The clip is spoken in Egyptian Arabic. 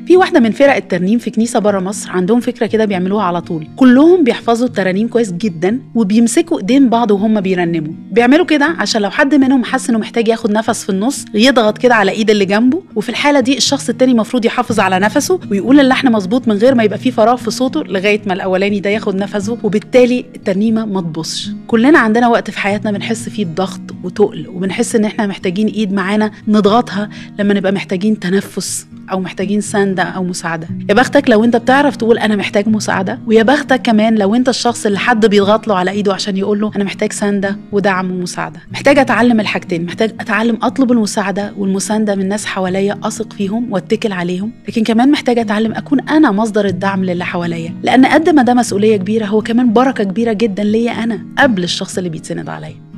في واحده من فرق الترنيم في كنيسه بره مصر عندهم فكره كده بيعملوها على طول كلهم بيحفظوا الترانيم كويس جدا وبيمسكوا ايدين بعض وهم بيرنموا بيعملوا كده عشان لو حد منهم حس انه محتاج ياخد نفس في النص يضغط كده على ايد اللي جنبه وفي الحاله دي الشخص التاني المفروض يحافظ على نفسه ويقول اللحن مظبوط من غير ما يبقى فيه فراغ في صوته لغايه ما الاولاني ده ياخد نفسه وبالتالي الترنيمه ما تبصش كلنا عندنا وقت في حياتنا بنحس فيه بضغط وتقل وبنحس ان احنا محتاجين ايد معانا نضغطها لما نبقى محتاجين تنفس او محتاجين سنده او مساعده يا بختك لو انت بتعرف تقول انا محتاج مساعده ويا بختك كمان لو انت الشخص اللي حد بيضغط له على ايده عشان يقول له انا محتاج سنده ودعم ومساعده محتاج اتعلم الحاجتين محتاج اتعلم اطلب المساعده والمسانده من ناس حواليا اثق فيهم واتكل عليهم لكن كمان محتاج اتعلم اكون انا مصدر الدعم للي حواليا لان قد ما ده مسؤوليه كبيره هو كمان بركه كبيره جدا ليا انا قبل الشخص اللي بيتسند عليا